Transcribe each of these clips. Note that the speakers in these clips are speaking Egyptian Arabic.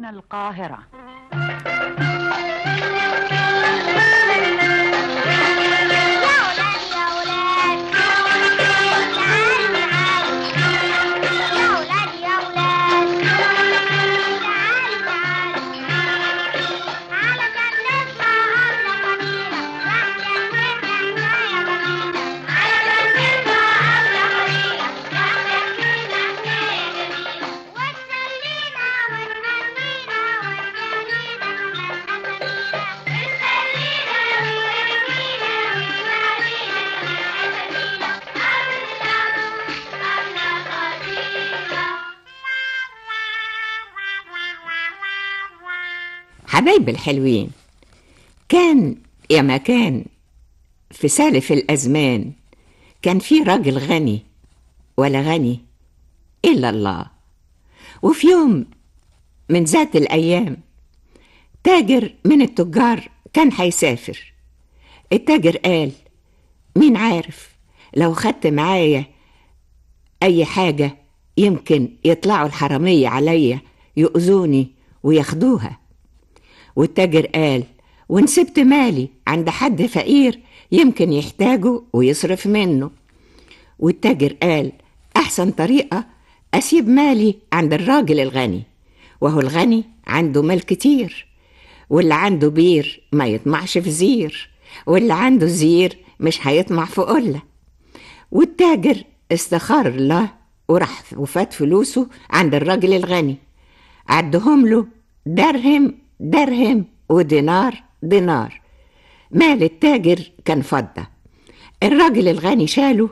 هنا القاهرة حبايب الحلوين كان يا ما كان في سالف الأزمان كان في راجل غني ولا غني إلا الله وفي يوم من ذات الأيام تاجر من التجار كان هيسافر التاجر قال مين عارف لو خدت معايا أي حاجة يمكن يطلعوا الحرامية عليا يؤذوني وياخدوها والتاجر قال وان سبت مالي عند حد فقير يمكن يحتاجه ويصرف منه والتاجر قال احسن طريقه اسيب مالي عند الراجل الغني وهو الغني عنده مال كتير واللي عنده بير ما يطمعش في زير واللي عنده زير مش هيطمع في قله والتاجر استخار الله وراح وفات فلوسه عند الراجل الغني عدهم له درهم درهم ودينار دينار مال التاجر كان فضة الراجل الغني شاله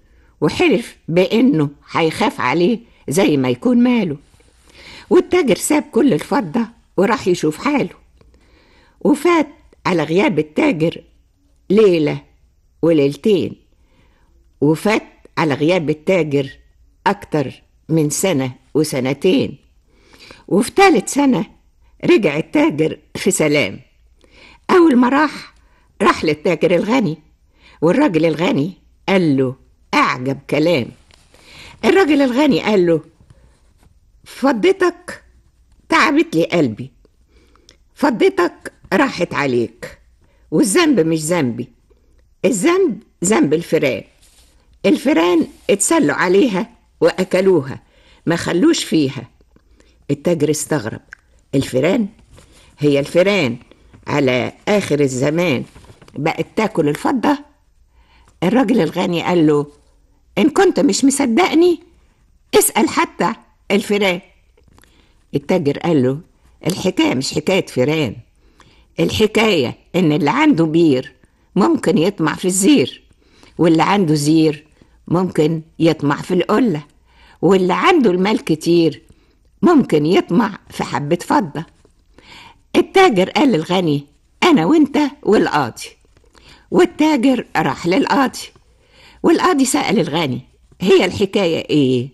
وحلف بأنه هيخاف عليه زي ما يكون ماله والتاجر ساب كل الفضة وراح يشوف حاله وفات على غياب التاجر ليلة وليلتين وفات على غياب التاجر أكتر من سنة وسنتين وفي ثالث سنة رجع التاجر في سلام أول ما راح راح للتاجر الغني والراجل الغني قال له أعجب كلام الراجل الغني قال له فضتك تعبت لي قلبي فضتك راحت عليك والذنب مش ذنبي الذنب ذنب الفيران الفيران اتسلوا عليها وأكلوها ما خلوش فيها التاجر استغرب الفيران هي الفيران على آخر الزمان بقت تاكل الفضة الراجل الغني قال له إن كنت مش مصدقني اسأل حتى الفيران التاجر قال له الحكاية مش حكاية فيران الحكاية إن اللي عنده بير ممكن يطمع في الزير واللي عنده زير ممكن يطمع في القلة واللي عنده المال كتير ممكن يطمع في حبة فضة التاجر قال للغني أنا وأنت والقاضي والتاجر راح للقاضي والقاضي سأل الغني هي الحكاية إيه؟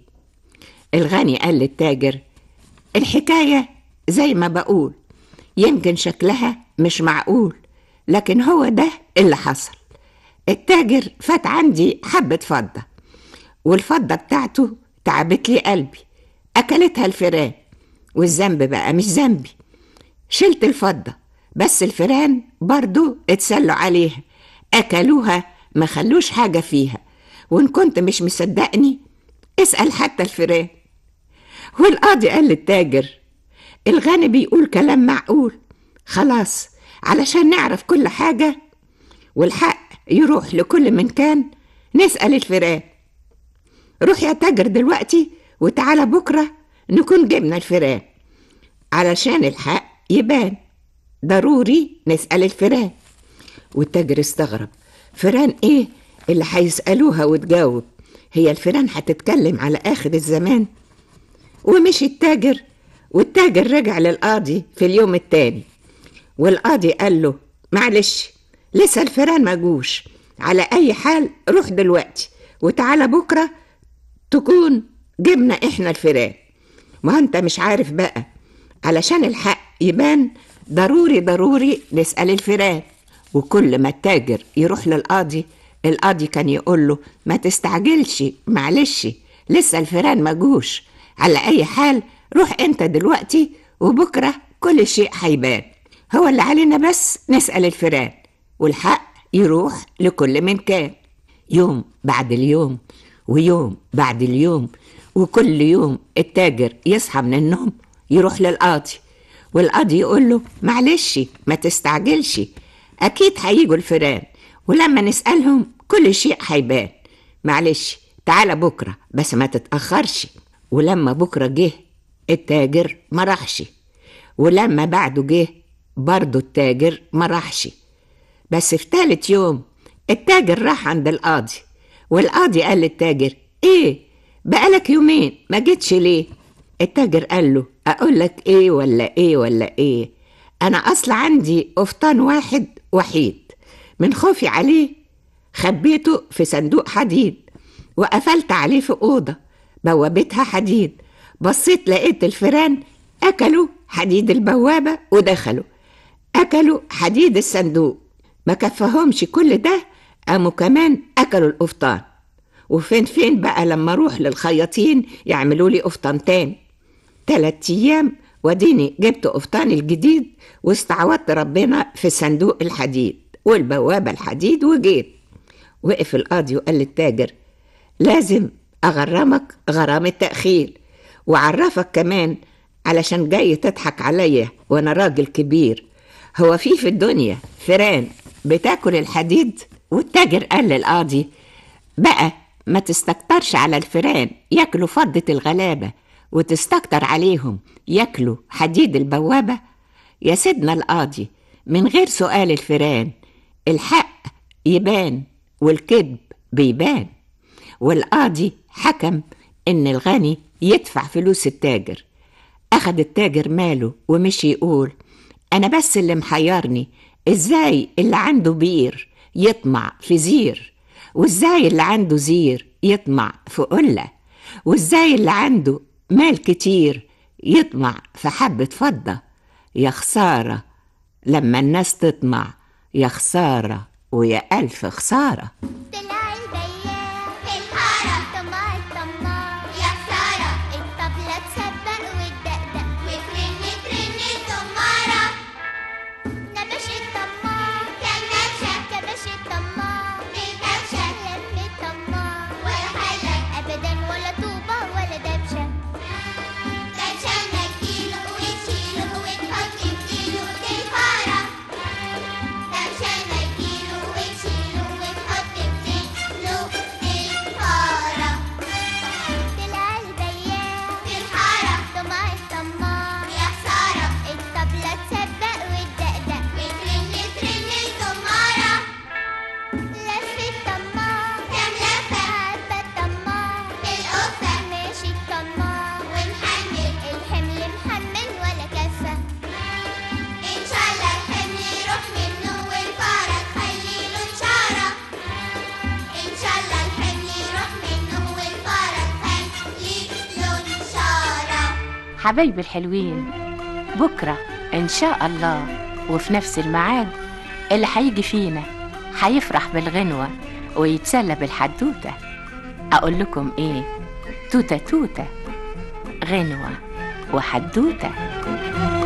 الغني قال للتاجر الحكاية زي ما بقول يمكن شكلها مش معقول لكن هو ده اللي حصل التاجر فات عندي حبة فضة والفضة بتاعته تعبت لي قلبي أكلتها الفيران والذنب بقى مش ذنبي شلت الفضة بس الفيران برضو اتسلوا عليها أكلوها ما خلوش حاجة فيها وإن كنت مش مصدقني اسأل حتى الفيران والقاضي قال للتاجر الغني بيقول كلام معقول خلاص علشان نعرف كل حاجة والحق يروح لكل من كان نسأل الفيران روح يا تاجر دلوقتي وتعالى بكرة نكون جبنا الفيران علشان الحق يبان ضروري نسأل الفيران والتاجر استغرب فيران ايه اللي هيسألوها وتجاوب هي الفيران هتتكلم على آخر الزمان ومشي التاجر والتاجر رجع للقاضي في اليوم التاني والقاضي قال له معلش لسه الفيران ما جوش على أي حال روح دلوقتي وتعالى بكرة تكون جبنا إحنا الفيران ما أنت مش عارف بقى علشان الحق يبان ضروري ضروري نسأل الفيران وكل ما التاجر يروح للقاضي القاضي كان يقول له ما تستعجلش معلش لسه الفيران ما جوش على أي حال روح أنت دلوقتي وبكرة كل شيء هيبان هو اللي علينا بس نسأل الفيران والحق يروح لكل من كان يوم بعد اليوم ويوم بعد اليوم وكل يوم التاجر يصحى من النوم يروح للقاضي والقاضي يقول له معلش ما تستعجلش أكيد هيجوا الفيران ولما نسألهم كل شيء هيبان معلش تعالى بكرة بس ما تتأخرش ولما بكرة جه التاجر ما راحش ولما بعده جه برضه التاجر ما راحش بس في تالت يوم التاجر راح عند القاضي والقاضي قال للتاجر ايه بقالك يومين ما جيتش ليه التاجر قال له اقول لك ايه ولا ايه ولا ايه انا اصل عندي قفطان واحد وحيد من خوفي عليه خبيته في صندوق حديد وقفلت عليه في اوضه بوابتها حديد بصيت لقيت الفيران اكلوا حديد البوابه ودخلوا اكلوا حديد الصندوق ما كفهمش كل ده قاموا كمان اكلوا القفطان وفين فين بقى لما اروح للخياطين يعملوا لي قفطان تاني تلات ايام وديني جبت قفطان الجديد واستعوضت ربنا في صندوق الحديد والبوابة الحديد وجيت وقف القاضي وقال للتاجر لازم أغرمك غرامة تأخير وعرفك كمان علشان جاي تضحك عليا وأنا راجل كبير هو في في الدنيا فيران بتاكل الحديد والتاجر قال للقاضي بقى ما تستكترش على الفيران ياكلوا فضة الغلابة وتستكتر عليهم ياكلوا حديد البوابة يا سيدنا القاضي من غير سؤال الفيران الحق يبان والكذب بيبان والقاضي حكم ان الغني يدفع فلوس التاجر اخد التاجر ماله ومشي يقول انا بس اللي محيرني ازاي اللي عنده بير يطمع في زير وازاي اللي عنده زير يطمع في قلة وازاي اللي عنده مال كتير يطمع في حبة فضة يا خسارة لما الناس تطمع يا خسارة ويا ألف خسارة طلع البياع في الحارة طماع الطماع يا خسارة الطبلة تسبق والدقدق وترن ترن الزمارة نبش الطماع كان نبشة كبش الطماع بالكبشة لم الطماع ولا حلق أبدا ولا طوبة ولا دبشة دبشة نجيله وتشيله وتحط في كيلو الفارة دبشة نجيله وتشيله وتحط في كيلو الفارة طلع البياع في الحارة طمع الطماع يا خسارة الطبلة تسبق والدقدق وترن ترن الزمارة لف الطماع كام لفة عبى الطماع القفة ماشي الطماع ومحمل الحمل محمل ولا كفة إن شاء الله الحمل يروح منه والفارة تخليله إشارة إن شاء الله الحمل يروح منه والفارة تخليله إشارة حبايبي الحلوين بكرة إن شاء الله وفي نفس الميعاد اللي هيجي فينا هيفرح بالغنوة ويتسلى بالحدوتة أقول لكم إيه توتة توتة غنوة وحدوتة